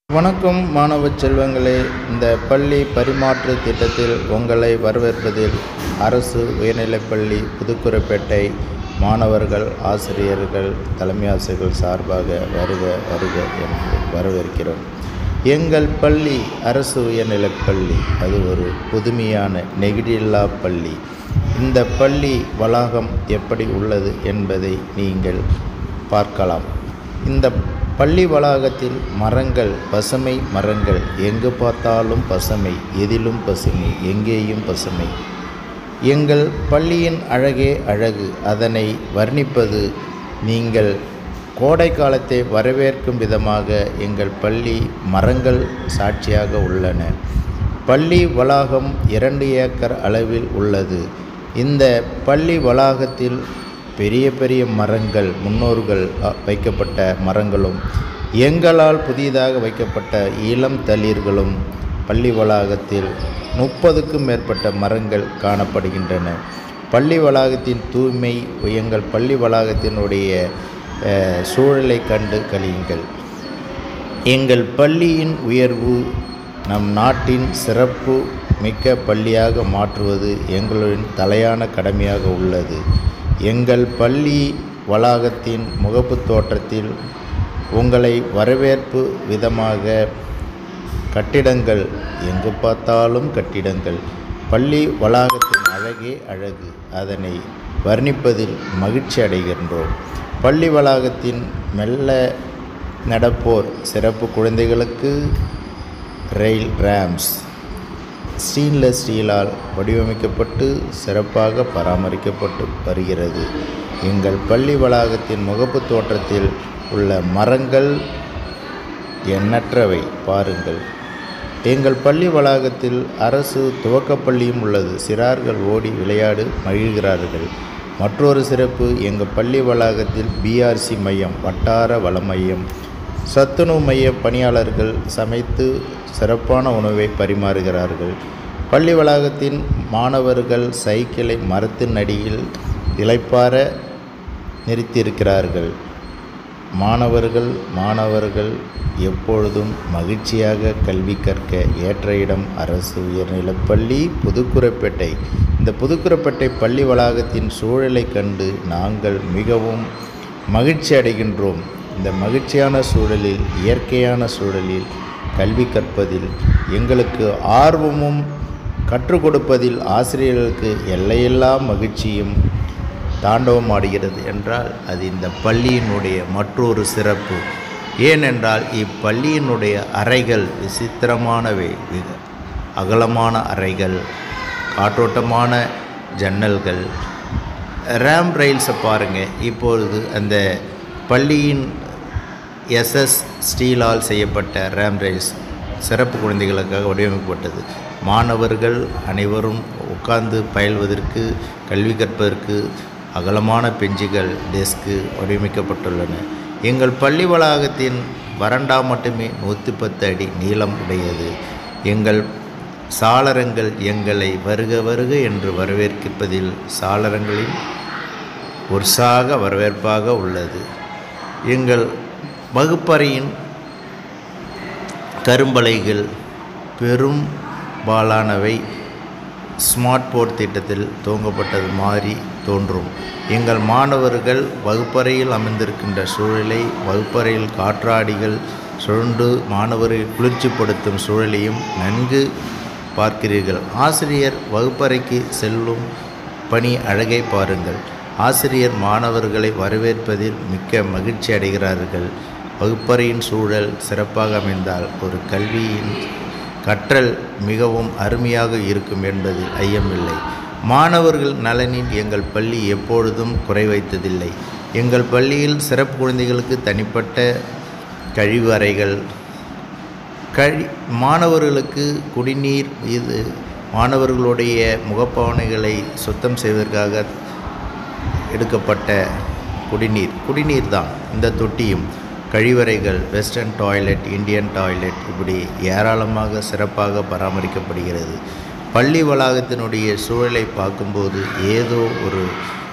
வணக்கம் மாணவ செல்வங்களே இந்த பள்ளி பரிமாற்று திட்டத்தில் உங்களை வரவேற்பதில் அரசு உயர்நிலைப்பள்ளி புதுக்குரப்பேட்டை மாணவர்கள் ஆசிரியர்கள் தலைமை ஆசிரியர்கள் சார்பாக வருக வருக என்று வரவேற்கிறோம் எங்கள் பள்ளி அரசு உயர்நிலைப்பள்ளி அது ஒரு புதுமையான நெகிழில்லா பள்ளி இந்த பள்ளி வளாகம் எப்படி உள்ளது என்பதை நீங்கள் பார்க்கலாம் இந்த பள்ளி வளாகத்தில் மரங்கள் பசுமை மரங்கள் எங்கு பார்த்தாலும் பசுமை எதிலும் பசுமை எங்கேயும் பசுமை எங்கள் பள்ளியின் அழகே அழகு அதனை வர்ணிப்பது நீங்கள் கோடை காலத்தை வரவேற்கும் விதமாக எங்கள் பள்ளி மரங்கள் சாட்சியாக உள்ளன பள்ளி வளாகம் இரண்டு ஏக்கர் அளவில் உள்ளது இந்த பள்ளி வளாகத்தில் பெரிய பெரிய மரங்கள் முன்னோர்கள் அ, வைக்கப்பட்ட மரங்களும் எங்களால் புதிதாக வைக்கப்பட்ட இளம் தளிர்களும் பள்ளி வளாகத்தில் முப்பதுக்கும் மேற்பட்ட மரங்கள் காணப்படுகின்றன பள்ளி வளாகத்தின் தூய்மை எங்கள் பள்ளி வளாகத்தினுடைய அஹ், சூழலை கண்டு கழியுங்கள் எங்கள் பள்ளியின் உயர்வு நம் நாட்டின் சிறப்பு மிக்க பள்ளியாக மாற்றுவது எங்களின் தலையான கடமையாக உள்ளது எங்கள் பள்ளி வளாகத்தின் முகப்புத் தோற்றத்தில் உங்களை வரவேற்பு விதமாக கட்டிடங்கள் எங்கு பார்த்தாலும் கட்டிடங்கள் பள்ளி வளாகத்தின் அழகே அழகு அதனை வர்ணிப்பதில் மகிழ்ச்சி அடைகின்றோம் பள்ளி வளாகத்தின் மெல்ல நடப்போர் சிறப்பு குழந்தைகளுக்கு ரெயில் ரேம்ஸ் ஸ்டெயின்லெஸ் ஸ்டீலால் வடிவமைக்கப்பட்டு சிறப்பாக பராமரிக்கப்பட்டு வருகிறது எங்கள் பள்ளி வளாகத்தின் முகப்புத் தோற்றத்தில் உள்ள மரங்கள் எண்ணற்றவை பாருங்கள் எங்கள் பள்ளி வளாகத்தில் அரசு துவக்கப் பள்ளியும் உள்ளது சிறார்கள் ஓடி விளையாடு மகிழ்கிறார்கள் மற்றொரு சிறப்பு எங்கள் பள்ளி வளாகத்தில் பிஆர்சி மையம் வட்டார வள மையம் சத்துணவு மைய பணியாளர்கள் சமைத்து சிறப்பான உணவை பரிமாறுகிறார்கள் பள்ளி வளாகத்தின் மாணவர்கள் சைக்கிளை மரத்தின் அடியில் இளைப்பார நிறுத்தியிருக்கிறார்கள் மாணவர்கள் மாணவர்கள் எப்பொழுதும் மகிழ்ச்சியாக கல்வி கற்க ஏற்ற இடம் அரசு உயர்நிலைப்பள்ளி புதுக்குரப்பேட்டை இந்த புதுக்குரப்பேட்டை பள்ளி வளாகத்தின் சூழலை கண்டு நாங்கள் மிகவும் மகிழ்ச்சி அடைகின்றோம் இந்த மகிழ்ச்சியான சூழலில் இயற்கையான சூழலில் கல்வி கற்பதில் எங்களுக்கு ஆர்வமும் கற்றுக் கொடுப்பதில் ஆசிரியர்களுக்கு எல்லையில்லா மகிழ்ச்சியும் தாண்டவம் ஆடுகிறது என்றால் அது இந்த பள்ளியினுடைய மற்றொரு சிறப்பு ஏனென்றால் இப்பள்ளியினுடைய அறைகள் விசித்திரமானவை மிக அகலமான அறைகள் காற்றோட்டமான ஜன்னல்கள் ரேம் ரயில்ஸை பாருங்கள் இப்பொழுது அந்த பள்ளியின் எஸ்எஸ் ஸ்டீலால் செய்யப்பட்ட ரேம் ரயில்ஸ் சிறப்பு குழந்தைகளுக்காக வடிவமைக்கப்பட்டது மாணவர்கள் அனைவரும் உட்கார்ந்து பயில்வதற்கு கல்வி கற்பதற்கு அகலமான பெஞ்சுகள் டெஸ்க்கு வடிவமைக்கப்பட்டுள்ளன எங்கள் பள்ளி வளாகத்தின் வறண்டா மட்டுமே நூற்றி பத்து அடி நீளம் உடையது எங்கள் சாளரங்கள் எங்களை வருக வருக என்று வரவேற்கிப்பதில் சாளரங்களின் உற்சாக வரவேற்பாக உள்ளது எங்கள் வகுப்பறையின் கரும்பலைகள் பெரும் பாலானவை ஸ்மார்ட் போர்ட் திட்டத்தில் துவங்கப்பட்டது மாதிரி தோன்றும் எங்கள் மாணவர்கள் வகுப்பறையில் அமைந்திருக்கின்ற சூழலை வகுப்பறையில் காற்றாடிகள் சுழண்டு மாணவரை குளிர்ச்சிப்படுத்தும் சூழலையும் நன்கு பார்க்கிறீர்கள் ஆசிரியர் வகுப்பறைக்கு செல்லும் பணி அழகை பாருங்கள் ஆசிரியர் மாணவர்களை வரவேற்பதில் மிக்க மகிழ்ச்சி அடைகிறார்கள் வகுப்பறையின் சூழல் சிறப்பாக அமைந்தால் ஒரு கல்வியின் கற்றல் மிகவும் அருமையாக இருக்கும் என்பதில் ஐயமில்லை மாணவர்கள் நலனில் எங்கள் பள்ளி எப்பொழுதும் குறை வைத்ததில்லை எங்கள் பள்ளியில் சிறப்பு குழந்தைகளுக்கு தனிப்பட்ட கழிவு அறைகள் கழி மாணவர்களுக்கு குடிநீர் இது மாணவர்களுடைய முகப்பாவனைகளை சுத்தம் செய்வதற்காக எடுக்கப்பட்ட குடிநீர் குடிநீர் தான் இந்த தொட்டியும் கழிவறைகள் வெஸ்டர்ன் டாய்லெட் இந்தியன் டாய்லெட் இப்படி ஏராளமாக சிறப்பாக பராமரிக்கப்படுகிறது பள்ளி வளாகத்தினுடைய சூழலை பார்க்கும்போது ஏதோ ஒரு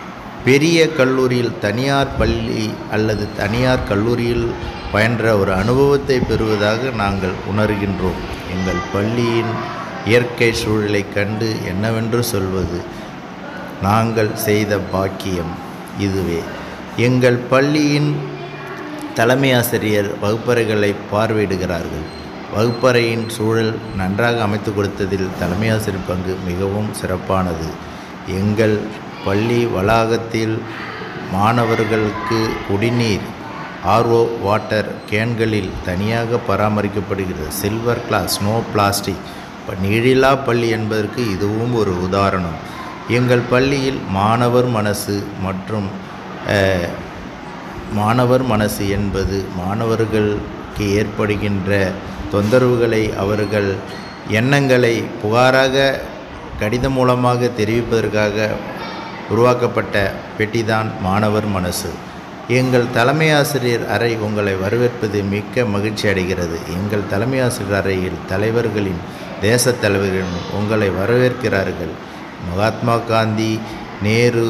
பெரிய கல்லூரியில் தனியார் பள்ளி அல்லது தனியார் கல்லூரியில் பயின்ற ஒரு அனுபவத்தை பெறுவதாக நாங்கள் உணர்கின்றோம் எங்கள் பள்ளியின் இயற்கை சூழலை கண்டு என்னவென்று சொல்வது நாங்கள் செய்த பாக்கியம் இதுவே எங்கள் பள்ளியின் தலைமை ஆசிரியர் வகுப்பறைகளை பார்வையிடுகிறார்கள் வகுப்பறையின் சூழல் நன்றாக அமைத்து கொடுத்ததில் தலைமை ஆசிரியர் பங்கு மிகவும் சிறப்பானது எங்கள் பள்ளி வளாகத்தில் மாணவர்களுக்கு குடிநீர் ஆர்ஓ வாட்டர் கேன்களில் தனியாக பராமரிக்கப்படுகிறது சில்வர் கிளாஸ் நோ பிளாஸ்டிக் நீழிலா பள்ளி என்பதற்கு இதுவும் ஒரு உதாரணம் எங்கள் பள்ளியில் மாணவர் மனசு மற்றும் அஹ், மாணவர் மனசு என்பது மாணவர்களுக்கு ஏற்படுகின்ற தொந்தரவுகளை அவர்கள் எண்ணங்களை புகாராக கடிதம் மூலமாக தெரிவிப்பதற்காக உருவாக்கப்பட்ட பெட்டிதான் மாணவர் மனசு எங்கள் தலைமை ஆசிரியர் அறை உங்களை வரவேற்பது மிக்க மகிழ்ச்சி அடைகிறது எங்கள் தலைமை ஆசிரியர் அறையில் தலைவர்களின் தேசத் தலைவர்கள் உங்களை வரவேற்கிறார்கள் மகாத்மா காந்தி நேரு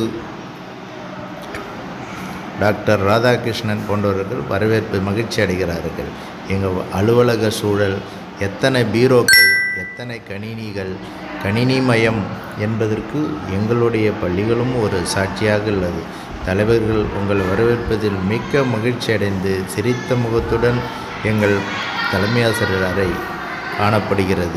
டாக்டர் ராதாகிருஷ்ணன் போன்றவர்கள் வரவேற்பு மகிழ்ச்சி அடைகிறார்கள் எங்கள் அலுவலக சூழல் எத்தனை பீரோக்கள் எத்தனை கணினிகள் கணினிமயம் என்பதற்கு எங்களுடைய பள்ளிகளும் ஒரு சாட்சியாக உள்ளது தலைவர்கள் உங்களை வரவேற்பதில் மிக்க மகிழ்ச்சி அடைந்து சிரித்த முகத்துடன் எங்கள் தலைமை ஆசிரியர் அறை காணப்படுகிறது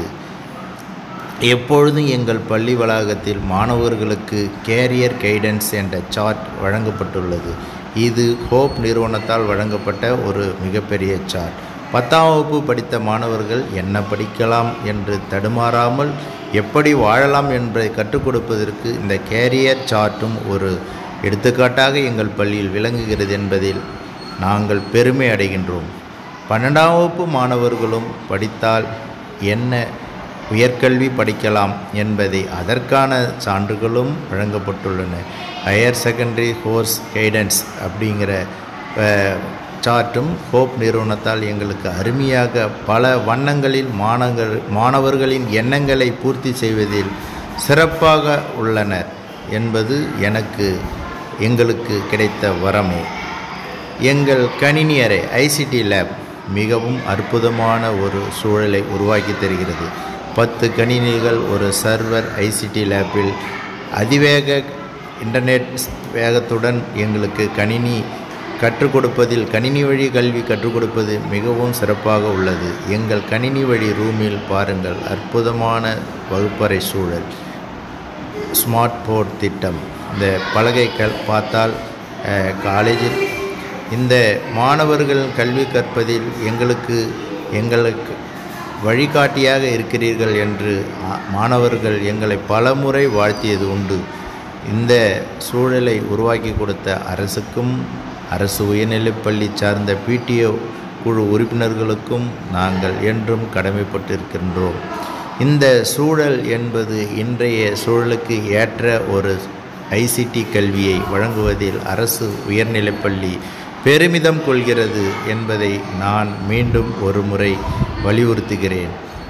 எப்பொழுதும் எங்கள் பள்ளி வளாகத்தில் மாணவர்களுக்கு கேரியர் கைடன்ஸ் என்ற சார்ட் வழங்கப்பட்டுள்ளது இது ஹோப் நிறுவனத்தால் வழங்கப்பட்ட ஒரு மிகப்பெரிய சார்ட் பத்தாம் வகுப்பு படித்த மாணவர்கள் என்ன படிக்கலாம் என்று தடுமாறாமல் எப்படி வாழலாம் என்பதை கற்றுக் கொடுப்பதற்கு இந்த கேரியர் சார்ட்டும் ஒரு எடுத்துக்காட்டாக எங்கள் பள்ளியில் விளங்குகிறது என்பதில் நாங்கள் பெருமை அடைகின்றோம் பன்னெண்டாம் வகுப்பு மாணவர்களும் படித்தால் என்ன உயர்கல்வி படிக்கலாம் என்பதை அதற்கான சான்றுகளும் வழங்கப்பட்டுள்ளன ஹையர் செகண்டரி கோர்ஸ் கைடன்ஸ் அப்படிங்கிற அஹ், சார்ட்டும் ஹோப் நிறுவனத்தால் எங்களுக்கு அருமையாக பல வண்ணங்களில் மாணவர் மாணவர்களின் எண்ணங்களை பூர்த்தி செய்வதில் சிறப்பாக உள்ளனர் என்பது எனக்கு எங்களுக்கு கிடைத்த வரமே எங்கள் கணினி அறை ஐசிடி லேப் மிகவும் அற்புதமான ஒரு சூழலை உருவாக்கி தருகிறது பத்து கணினிகள் ஒரு சர்வர் ஐசிடி லேப்பில் அதிவேக இன்டர்நெட் வேகத்துடன் எங்களுக்கு கணினி கற்றுக் கொடுப்பதில் கணினி வழி கல்வி கற்றுக் கொடுப்பது மிகவும் சிறப்பாக உள்ளது எங்கள் கணினி வழி ரூமில் பாருங்கள் அற்புதமான வகுப்பறை சூழல் ஸ்மார்ட் போர்ட் திட்டம் இந்த பலகைகள் பார்த்தால் அஹ், காலேஜில் இந்த மாணவர்கள் கல்வி கற்பதில் எங்களுக்கு எங்களுக்கு வழிகாட்டியாக இருக்கிறீர்கள் என்று ஆ- மாணவர்கள் எங்களை பலமுறை வாழ்த்தியது உண்டு இந்த சூழலை உருவாக்கி கொடுத்த அரசுக்கும் அரசு உயர்நிலைப்பள்ளி சார்ந்த பிடிஓ குழு உறுப்பினர்களுக்கும் நாங்கள் என்றும் கடமைப்பட்டிருக்கின்றோம் இந்த சூழல் என்பது இன்றைய சூழலுக்கு ஏற்ற ஒரு ஐசிடி கல்வியை வழங்குவதில் அரசு உயர்நிலைப்பள்ளி பெருமிதம் கொள்கிறது என்பதை நான் மீண்டும் ஒரு முறை வலியுறுத்துகிறேன்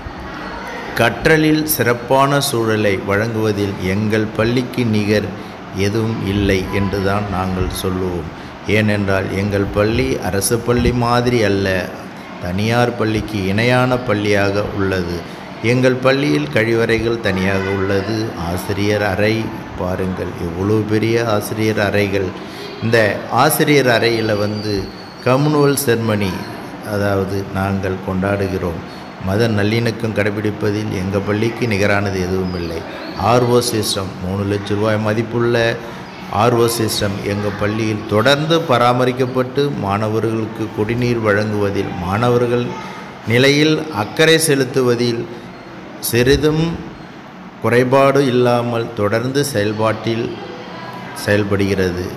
கற்றலில் சிறப்பான சூழலை வழங்குவதில் எங்கள் பள்ளிக்கு நிகர் எதுவும் இல்லை என்றுதான் நாங்கள் சொல்லுவோம் ஏனென்றால் எங்கள் பள்ளி அரசு பள்ளி மாதிரி அல்ல தனியார் பள்ளிக்கு இணையான பள்ளியாக உள்ளது எங்கள் பள்ளியில் கழிவறைகள் தனியாக உள்ளது ஆசிரியர் அறை பாருங்கள் எவ்வளோ பெரிய ஆசிரியர் அறைகள் இந்த ஆசிரியர் அறையில் வந்து கம்யூனல் செர்மனி அதாவது நாங்கள் கொண்டாடுகிறோம் மத நல்லிணக்கம் கடைபிடிப்பதில் எங்கள் பள்ளிக்கு நிகரானது எதுவும் இல்லை ஆர்ஓ சிஸ்டம் மூணு லட்ச ரூபாய் மதிப்புள்ள ஆர்ஓ சிஸ்டம் எங்கள் பள்ளியில் தொடர்ந்து பராமரிக்கப்பட்டு மாணவர்களுக்கு குடிநீர் வழங்குவதில் மாணவர்கள் நிலையில் அக்கறை செலுத்துவதில் சிறிதும் குறைபாடு இல்லாமல் தொடர்ந்து செயல்பாட்டில் செயல்படுகிறது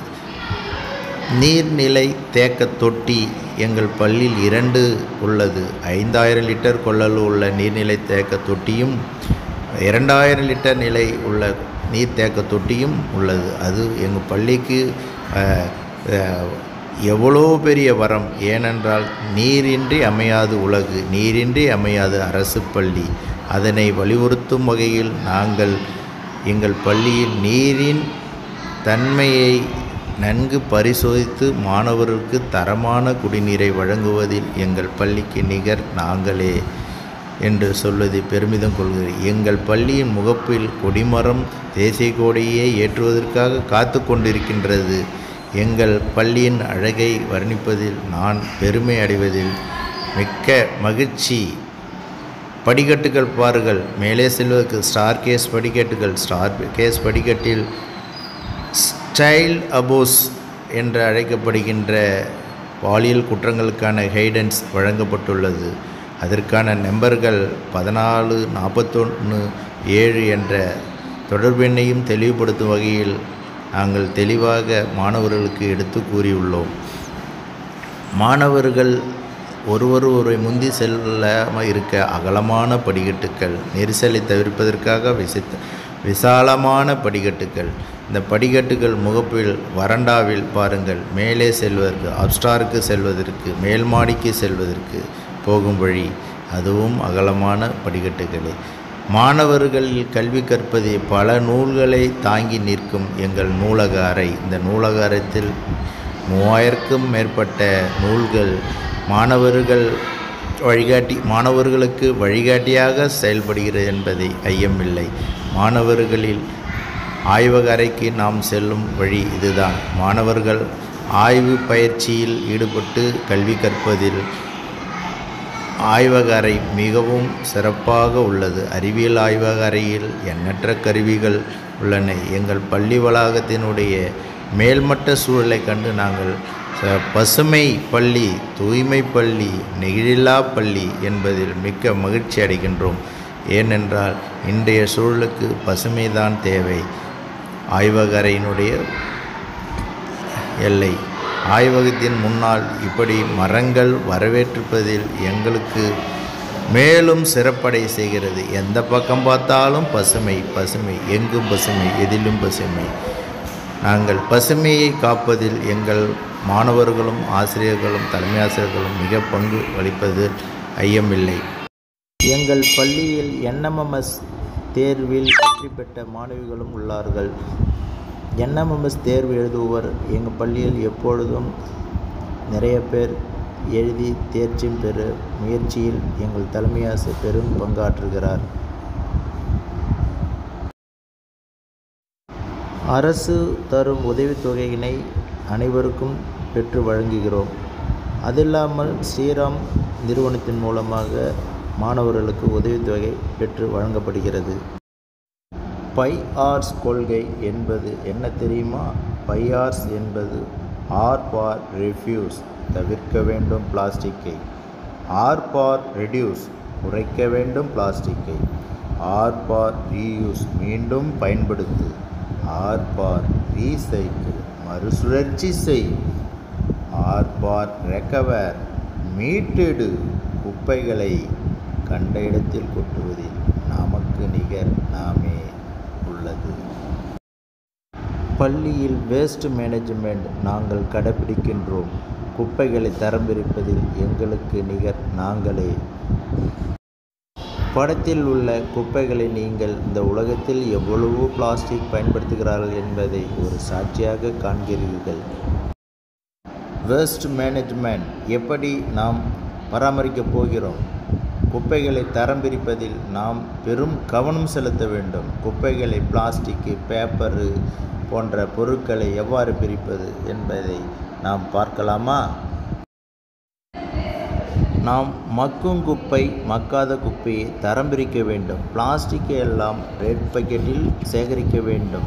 நீர்நிலை தேக்க தொட்டி எங்கள் பள்ளியில் இரண்டு உள்ளது ஐந்தாயிரம் லிட்டர் கொள்ளளவு உள்ள நீர்நிலை தேக்க தொட்டியும் இரண்டாயிரம் லிட்டர் நிலை உள்ள நீர் தேக்க தொட்டியும் உள்ளது அது எங்கள் பள்ளிக்கு அஹ், அஹ், எவ்வளோ பெரிய வரம் ஏனென்றால் நீரின்றி அமையாது உலகு நீரின்றி அமையாது அரசு பள்ளி அதனை வலியுறுத்தும் வகையில் நாங்கள் எங்கள் பள்ளியில் நீரின் தன்மையை நன்கு பரிசோதித்து மாணவர்களுக்கு தரமான குடிநீரை வழங்குவதில் எங்கள் பள்ளிக்கு நிகர் நாங்களே என்று சொல்வதை பெருமிதம் கொள்கிறேன் எங்கள் பள்ளியின் முகப்பில் கொடிமரம் தேசிய கொடியை ஏற்றுவதற்காக காத்து கொண்டிருக்கின்றது எங்கள் பள்ளியின் அழகை வர்ணிப்பதில் நான் பெருமை அடைவதில் மிக்க மகிழ்ச்சி படிக்கட்டுகள் பாருங்கள் மேலே செல்வதற்கு ஸ்டார் கேஸ் படிக்கட்டுகள் ஸ்டார் கேஸ் படிக்கட்டில் ஸ்டைல் அபோஸ் என்று அழைக்கப்படுகின்ற பாலியல் குற்றங்களுக்கான கைடன்ஸ் வழங்கப்பட்டுள்ளது அதற்கான நம்பர்கள் பதினாலு நாற்பத்தொன்று ஏழு என்ற தொடர்பெண்ணையும் தெளிவுபடுத்தும் வகையில் நாங்கள் தெளிவாக மாணவர்களுக்கு எடுத்து கூறியுள்ளோம் மாணவர்கள் ஒருவர் ஒருவரை முந்தி செல்லாமல் இருக்க அகலமான படிக்கட்டுகள் நெரிசலை தவிர்ப்பதற்காக விசித்த விசாலமான படிக்கட்டுகள் இந்த படிக்கட்டுகள் முகப்பில் வறண்டாவில் பாருங்கள் மேலே செல்வதற்கு அப்ஸ்டாருக்கு செல்வதற்கு மேல் மாடிக்கு செல்வதற்கு போகும் வழி அதுவும் அகலமான படிக்கட்டுகளே மாணவர்கள் கல்வி கற்பதை பல நூல்களை தாங்கி நிற்கும் எங்கள் நூலக அறை இந்த நூலக அறத்தில் மூவாயிரக்கும் மேற்பட்ட நூல்கள் மாணவர்கள் வழிகாட்டி மாணவர்களுக்கு வழிகாட்டியாக செயல்படுகிறது என்பதை ஐயமில்லை மாணவர்களில் ஆய்வக அறைக்கு நாம் செல்லும் வழி இதுதான் மாணவர்கள் ஆய்வு பயிற்சியில் ஈடுபட்டு கல்வி கற்பதில் ஆய்வக அறை மிகவும் சிறப்பாக உள்ளது அறிவியல் ஆய்வக அறையில் எண்ணற்ற கருவிகள் உள்ளன எங்கள் பள்ளி வளாகத்தினுடைய மேல்மட்ட சூழலை கண்டு நாங்கள் ச- பசுமை பள்ளி தூய்மை பள்ளி நெகிழில்லா பள்ளி என்பதில் மிக்க மகிழ்ச்சி அடைகின்றோம் ஏனென்றால் இன்றைய சூழலுக்கு பசுமைதான் தேவை ஆய்வக அறையினுடைய எல்லை ஆய்வகத்தின் முன்னால் இப்படி மரங்கள் வரவேற்றிருப்பதில் எங்களுக்கு மேலும் சிறப்படை செய்கிறது எந்த பக்கம் பார்த்தாலும் பசுமை பசுமை எங்கும் பசுமை எதிலும் பசுமை நாங்கள் பசுமையை காப்பதில் எங்கள் மாணவர்களும் ஆசிரியர்களும் தலைமை ஆசிரியர்களும் மிக பங்கு வகிப்பதில் ஐயமில்லை எங்கள் பள்ளியில் என்எம்எம்எஸ் தேர்வில் வெற்றி பெற்ற மாணவிகளும் உள்ளார்கள் என்எம்எம்எஸ் தேர்வு எழுதுபவர் எங்கள் பள்ளியில் எப்பொழுதும் நிறைய பேர் எழுதி தேர்ச்சி பெற முயற்சியில் எங்கள் தலைமை ஆசிரியர் பெரும் பங்காற்றுகிறார் அரசு தரும் உதவித்தொகையினை அனைவருக்கும் பெற்று வழங்குகிறோம் அதில்லாமல் ஸ்ரீராம் நிறுவனத்தின் மூலமாக மாணவர்களுக்கு உதவித்தொகை பெற்று வழங்கப்படுகிறது பை ஆர்ஸ் கொள்கை என்பது என்ன தெரியுமா பை ஆர்ஸ் என்பது ஆர் ஃபார் ரெஃப்யூஸ் தவிர்க்க வேண்டும் பிளாஸ்டிக்கை ஆர் ஃபார் ரெடியூஸ் குறைக்க வேண்டும் பிளாஸ்டிக்கை ஆர் ஃபார் ரீயூஸ் மீண்டும் பயன்படுத்து ஆர் ஃபார் ரீசைக்கிள் மறுசுழற்சி செய் ஆர் ஃபார் ரெக்கவர் மீட்டெடு குப்பைகளை கண்ட இடத்தில் கொட்டுவதில் நமக்கு நிகர் நாமே உள்ளது பள்ளியில் வேஸ்ட் மேனேஜ்மெண்ட் நாங்கள் கடைபிடிக்கின்றோம் குப்பைகளை தரம் பிரிப்பதில் எங்களுக்கு நிகர் நாங்களே படத்தில் உள்ள குப்பைகளை நீங்கள் இந்த உலகத்தில் எவ்வளவோ பிளாஸ்டிக் பயன்படுத்துகிறார்கள் என்பதை ஒரு சாட்சியாக காண்கிறீர்கள் வேஸ்ட் மேனேஜ்மெண்ட் எப்படி நாம் பராமரிக்கப் போகிறோம் குப்பைகளை தரம் பிரிப்பதில் நாம் பெரும் கவனம் செலுத்த வேண்டும் குப்பைகளை பிளாஸ்டிக்கு பேப்பரு போன்ற பொருட்களை எவ்வாறு பிரிப்பது என்பதை நாம் பார்க்கலாமா நாம் மக்கும் குப்பை மக்காத குப்பையை தரம் பிரிக்க வேண்டும் பிளாஸ்டிக்கை எல்லாம் ரெட் பக்கெட்டில் சேகரிக்க வேண்டும்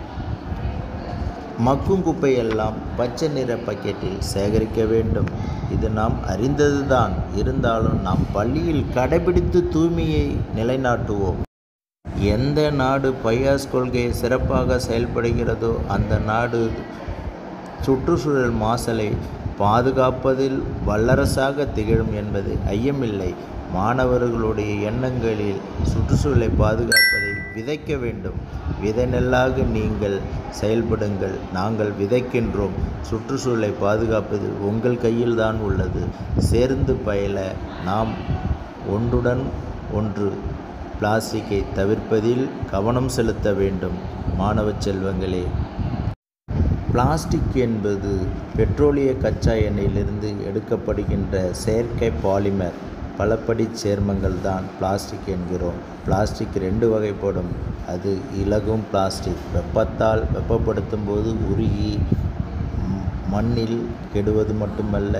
மக்கும் குப்பையெல்லாம் பச்சை நிற பக்கெட்டில் சேகரிக்க வேண்டும் இது நாம் அறிந்ததுதான் இருந்தாலும் நாம் பள்ளியில் கடைபிடித்து தூய்மையை நிலைநாட்டுவோம் எந்த நாடு பையாஸ் கொள்கையை சிறப்பாக செயல்படுகிறதோ அந்த நாடு சுற்றுச்சூழல் மாசலை பாதுகாப்பதில் வல்லரசாக திகழும் என்பது ஐயமில்லை மாணவர்களுடைய எண்ணங்களில் சுற்றுச்சூழலை பாதுகாப்பதை விதைக்க வேண்டும் விதை நெல்லாக நீங்கள் செயல்படுங்கள் நாங்கள் விதைக்கின்றோம் சுற்றுச்சூழலை பாதுகாப்பதில் உங்கள் கையில்தான் உள்ளது சேர்ந்து பயில நாம் ஒன்றுடன் ஒன்று பிளாஸ்டிக்கை தவிர்ப்பதில் கவனம் செலுத்த வேண்டும் மாணவ செல்வங்களே பிளாஸ்டிக் என்பது பெட்ரோலிய கச்சா எண்ணெயிலிருந்து எடுக்கப்படுகின்ற செயற்கை பாலிமர் பலபடிச் சேர்மங்கள் தான் பிளாஸ்டிக் என்கிறோம் பிளாஸ்டிக் ரெண்டு வகைப்படும் அது இலகும் பிளாஸ்டிக் வெப்பத்தால் வெப்பப்படுத்தும் போது உருகி மண்ணில் கெடுவது மட்டுமல்ல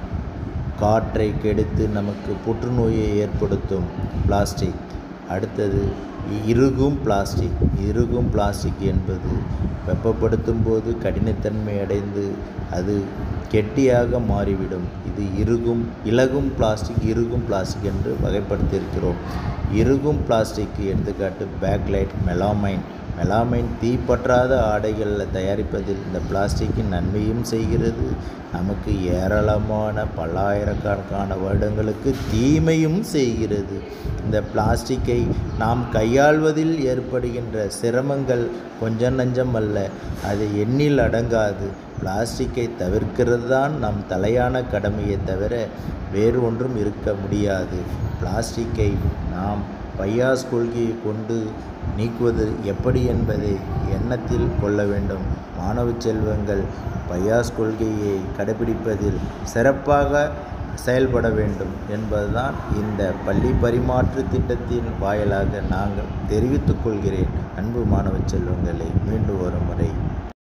காற்றை கெடுத்து நமக்கு புற்றுநோயை ஏற்படுத்தும் பிளாஸ்டிக் அடுத்தது இறுகும் பிளாஸ்டிக் இறுகும் பிளாஸ்டிக் என்பது வெப்பப்படுத்தும் போது கடினத்தன்மை அடைந்து அது கெட்டியாக மாறிவிடும் இது இறுகும் இலகும் பிளாஸ்டிக் இறுகும் பிளாஸ்டிக் என்று வகைப்படுத்தியிருக்கிறோம் இறுகும் பிளாஸ்டிக் எடுத்துக்காட்டு பேக்லைட் மெலாமைன் மெலாமைன் தீப்பற்றாத ஆடைகளில் தயாரிப்பதில் இந்த பிளாஸ்டிக்கின் நன்மையும் செய்கிறது நமக்கு ஏராளமான பல்லாயிரக்கணக்கான வருடங்களுக்கு தீமையும் செய்கிறது இந்த பிளாஸ்டிக்கை நாம் கையாள்வதில் ஏற்படுகின்ற சிரமங்கள் கொஞ்சம் நஞ்சம் அல்ல அது எண்ணில் அடங்காது பிளாஸ்டிக்கை தவிர்க்கிறது தான் நம் தலையான கடமையை தவிர வேறு ஒன்றும் இருக்க முடியாது பிளாஸ்டிக்கை நாம் பையாஸ் கொள்கையை கொண்டு நீக்குவது எப்படி என்பதை எண்ணத்தில் கொள்ள வேண்டும் மாணவ செல்வங்கள் பையாஸ் கொள்கையை கடைபிடிப்பதில் சிறப்பாக செயல்பட வேண்டும் என்பதுதான் இந்த பள்ளி பரிமாற்று திட்டத்தின் வாயிலாக நாங்கள் தெரிவித்துக் கொள்கிறேன் அன்பு மாணவ செல்வங்களை மீண்டும் ஒரு முறை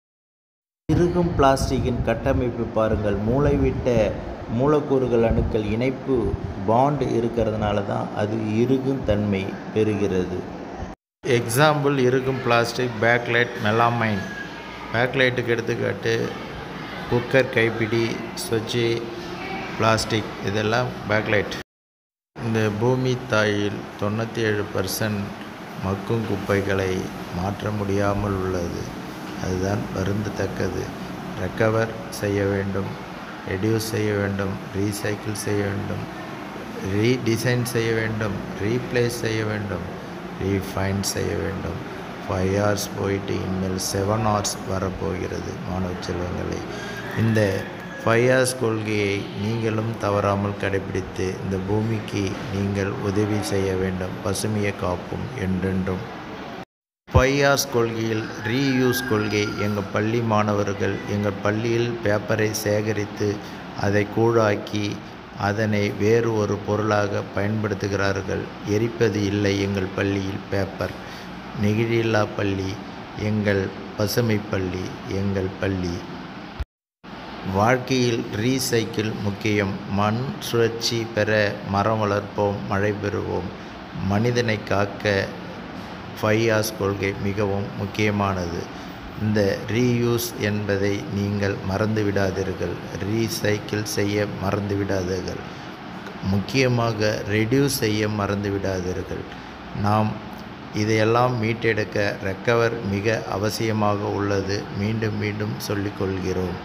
இறுகும் பிளாஸ்டிக்கின் கட்டமைப்பு பாருங்கள் மூளைவிட்ட மூலக்கூறுகள் அணுக்கள் இணைப்பு பாண்ட் இருக்கிறதுனால தான் அது இறுகும் தன்மை பெறுகிறது எக்ஸாம்பிள் இருக்கும் பிளாஸ்டிக் பேக்லைட் மெலாமைன் பேக்லைட்டுக்கு எடுத்துக்காட்டு குக்கர் கைப்பிடி சுவிட்சு பிளாஸ்டிக் இதெல்லாம் பேக்லைட் இந்த பூமி தாயில் தொண்ணூற்றி ஏழு பர்சன்ட் மக்கும் குப்பைகளை மாற்ற முடியாமல் உள்ளது அதுதான் வருந்தத்தக்கது ரெக்கவர் செய்ய வேண்டும் ரெடியூஸ் செய்ய வேண்டும் ரீசைக்கிள் செய்ய வேண்டும் ரீடிசைன் செய்ய வேண்டும் ரீப்ளேஸ் செய்ய வேண்டும் ரீஃபைன் செய்ய வேண்டும் ஃபைவ் ஹவர்ஸ் போயிட்டு இனிமேல் செவன் ஹவர்ஸ் வரப்போகிறது மாணவ செல்வங்களை இந்த ஃபைவ் ஹவர்ஸ் கொள்கையை நீங்களும் தவறாமல் கடைபிடித்து இந்த பூமிக்கு நீங்கள் உதவி செய்ய வேண்டும் பசுமையை காப்போம் என்றென்றும் ஃபைவ் ஹவர்ஸ் கொள்கையில் ரீயூஸ் கொள்கை எங்கள் பள்ளி மாணவர்கள் எங்கள் பள்ளியில் பேப்பரை சேகரித்து அதை கூழாக்கி அதனை வேறு ஒரு பொருளாக பயன்படுத்துகிறார்கள் எரிப்பது இல்லை எங்கள் பள்ளியில் பேப்பர் நெகிழில்லா பள்ளி எங்கள் பசுமை பள்ளி எங்கள் பள்ளி வாழ்க்கையில் ரீசைக்கிள் முக்கியம் மண் சுழற்சி பெற மரம் வளர்ப்போம் மழை பெறுவோம் மனிதனை காக்க ஃபையாஸ் கொள்கை மிகவும் முக்கியமானது இந்த ரீயூஸ் என்பதை நீங்கள் மறந்து விடாதீர்கள் ரீசைக்கிள் செய்ய மறந்து விடாதீர்கள் முக்கியமாக ரெடியூஸ் செய்ய மறந்து விடாதீர்கள் நாம் இதையெல்லாம் மீட்டெடுக்க ரெக்கவர் மிக அவசியமாக உள்ளது மீண்டும் மீண்டும் சொல்லிக்கொள்கிறோம்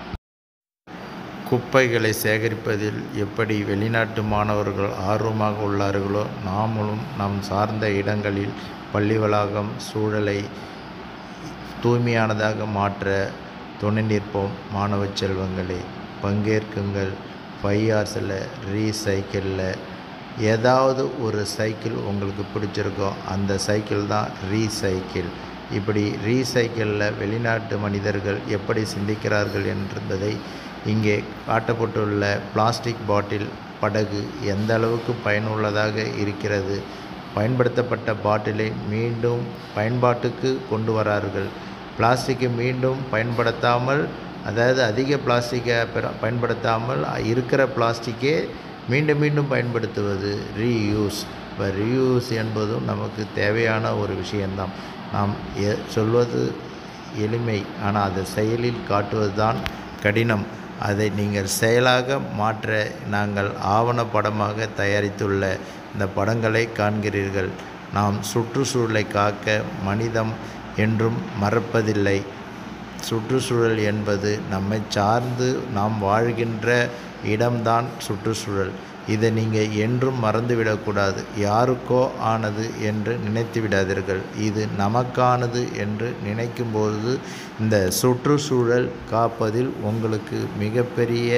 குப்பைகளை சேகரிப்பதில் எப்படி வெளிநாட்டு மாணவர்கள் ஆர்வமாக உள்ளார்களோ நாமளும் நம் சார்ந்த இடங்களில் பள்ளி வளாகம் சூழலை தூய்மையானதாக மாற்ற துணை நிற்போம் மாணவ செல்வங்களே பங்கேற்குங்கள் ஃபைவ் ஹார்ஸில் ரீசைக்கிளில் ஏதாவது ஒரு சைக்கிள் உங்களுக்கு பிடிச்சிருக்கோ அந்த சைக்கிள் தான் ரீசைக்கிள் இப்படி ரீசைக்கிளில் வெளிநாட்டு மனிதர்கள் எப்படி சிந்திக்கிறார்கள் என்பதை இங்கே காட்டப்பட்டுள்ள பிளாஸ்டிக் பாட்டில் படகு எந்த அளவுக்கு பயனுள்ளதாக இருக்கிறது பயன்படுத்தப்பட்ட பாட்டிலை மீண்டும் பயன்பாட்டுக்கு கொண்டு வரார்கள் பிளாஸ்டிக்கை மீண்டும் பயன்படுத்தாமல் அதாவது அதிக பிளாஸ்டிக்கை பயன்படுத்தாமல் இருக்கிற பிளாஸ்டிக்கே மீண்டும் மீண்டும் பயன்படுத்துவது ரீயூஸ் இப்போ ரீயூஸ் என்பதும் நமக்கு தேவையான ஒரு விஷயந்தான் நாம் எ சொல்வது எளிமை ஆனால் அதை செயலில் காட்டுவது தான் கடினம் அதை நீங்கள் செயலாக மாற்ற நாங்கள் ஆவணப்படமாக தயாரித்துள்ள இந்த படங்களை காண்கிறீர்கள் நாம் சுற்றுச்சூழலை காக்க மனிதம் என்றும் மறப்பதில்லை சுற்றுச்சூழல் என்பது நம்மை சார்ந்து நாம் வாழ்கின்ற இடம்தான் சுற்றுச்சூழல் இதை நீங்கள் என்றும் மறந்துவிடக்கூடாது யாருக்கோ ஆனது என்று நினைத்து விடாதீர்கள் இது நமக்கானது என்று நினைக்கும்போது இந்த சுற்றுச்சூழல் காப்பதில் உங்களுக்கு மிகப்பெரிய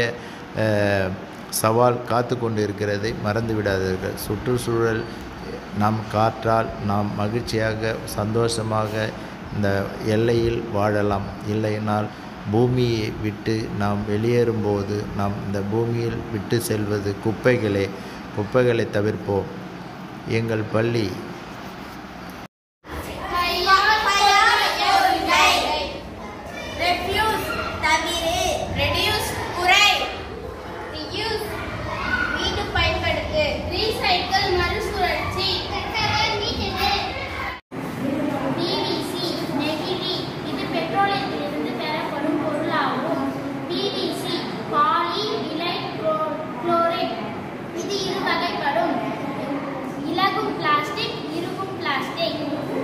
சவால் காத்து கொண்டு இருக்கிறதை மறந்து விடாதீர்கள் சுற்றுச்சூழல் நாம் காற்றால் நாம் மகிழ்ச்சியாக சந்தோஷமாக இந்த எல்லையில் வாழலாம் இல்லைனால் பூமியை விட்டு நாம் வெளியேறும்போது நாம் இந்த பூமியில் விட்டு செல்வது குப்பைகளே குப்பைகளை தவிர்ப்போம் எங்கள் பள்ளி Refuse தவிரு reduce குறை reuse வீட்டு பயன்படுத்து recycle மறுசுழற்சி PVC நெகிழி இது பெட்ரோலியத்திலிருந்து பெறப்படும் பொருளாகும் PVC பாலி விலை குளோரைட் இது இரு வகைப்படும் இலகும் பிளாஸ்டிக் இருக்கும் பிளாஸ்டிக்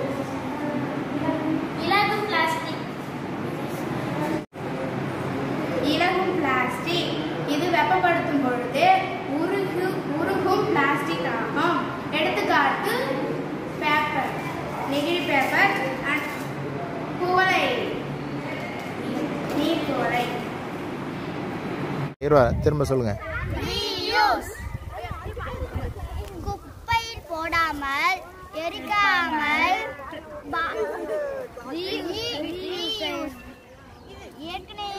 இலகும் பிளாஸ்டிக் இலகும் பிளாஸ்டிக் இது வெப்பப்படுத்தும் பொழுது உருகு உருகும் பிளாஸ்டிக் ஆகும் எடுத்துக்காட்டு பேப்பர் நெகிழி பேப்பர் அண்ட் குவளை நீர் குவளை இருவா திரும்ப சொல்லுங்கள் குப்பையில் போடாமல் எரிக்காமல் பா- re- reuse. ஏற்கனவே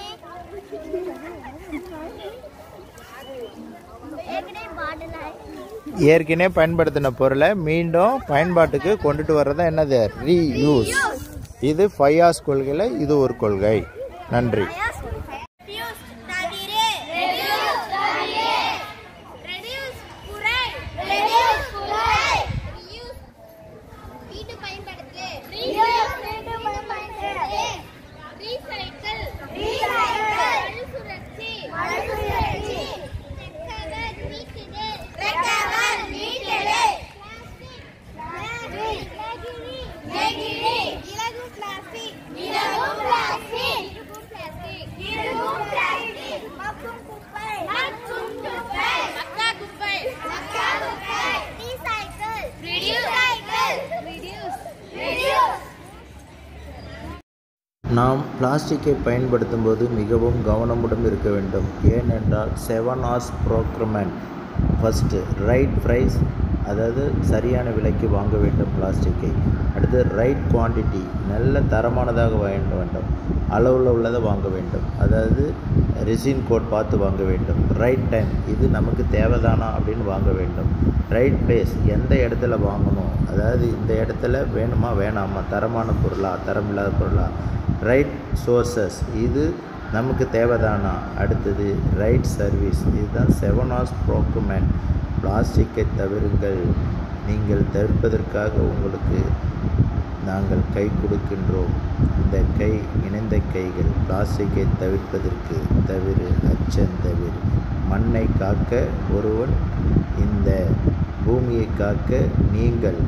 ஏற்கனவே பாட்டில் ஏற்கனவே பயன்படுத்தின பொருளை மீண்டும் பயன்பாட்டுக்கு கொண்டுட்டு வர்றது என்னது ரீயூஸ் இது ஃபையாஸ் கொள்கையில் இது ஒரு கொள்கை நன்றி Reduce தவிரு. Reduce தவிரு. Reduce குறை. Reduce குறை. Reuse வீட்டு பயன்படுத்து. Reuse வீட்டு பயன்படுத்து. Recycle. Recycle. மறுசுழற்சி. மறுசுழற்சி. Recover மீட்டெடு. Recover மீட்டெடு. Plastic. நெகிழி. நெகிழி. இலகு பிளாஸ்டிக். இலகு பிளாஸ்டிக். இருக்கும் பிளாஸ்டிக். மக்கும் குப்பை. மக்கும் குப்பை. மக்கா குப்பை. மக்கா குப்பை. Recycle. Recycle. Reduce. Reduce. நாம் பிளாஸ்டிக்கை பயன்படுத்தும் போது மிகவும் கவனமுடன் இருக்க வேண்டும் ஏனென்றால் seven Rs procurement first right price அதாவது சரியான விலைக்கு வாங்க வேண்டும் பிளாஸ்டிக்கை அடுத்து ரைட் குவாண்டிட்டி நல்ல தரமானதாக வாங்க வேண்டும் அளவில் உள்ளதை வாங்க வேண்டும் அதாவது ரெசின் கோட் பார்த்து வாங்க வேண்டும் ரைட் டைம் இது நமக்கு தேவைதானா அப்படின்னு வாங்க வேண்டும் ரைட் பிளேஸ் எந்த இடத்துல வாங்கணும் அதாவது இந்த இடத்துல வேணுமா வேணாமா தரமான பொருளா தரமில்லாத பொருளா ரைட் சோர்சஸ் இது நமக்கு தேவைதானா அடுத்தது ரைட் சர்வீஸ் இதுதான் செவன் ஹார்ஸ் ப்ரோக்குமெண்ட் பிளாஸ்டிக்கை தவிருங்கள் நீங்கள் தவிர்ப்பதற்காக உங்களுக்கு நாங்கள் கை கொடுக்கின்றோம் இந்த கை இணைந்த கைகள் பிளாஸ்டிக்கை தவிர்ப்பதற்கு தவிர அச்சந்தவிர மண்ணை காக்க ஒருவன் இந்த பூமியை காக்க நீங்கள்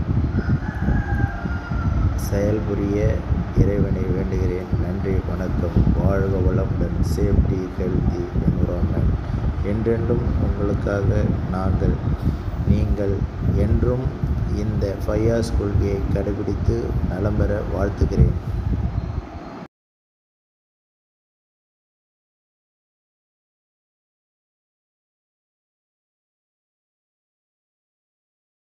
செயல்புரிய இறைவனை வேண்டுகிறேன் நன்றி வணக்கம் வாழ்க வளமுடன் சேஃப்டி ஹெல்த்தி என்விரான்மெண்ட் என்றென்றும் உங்களுக்காக நாங்கள் நீங்கள் என்றும் இந்த ஃபையாஸ் கொள்கையை கடைபிடித்து நலம் பெற வாழ்த்துகிறேன்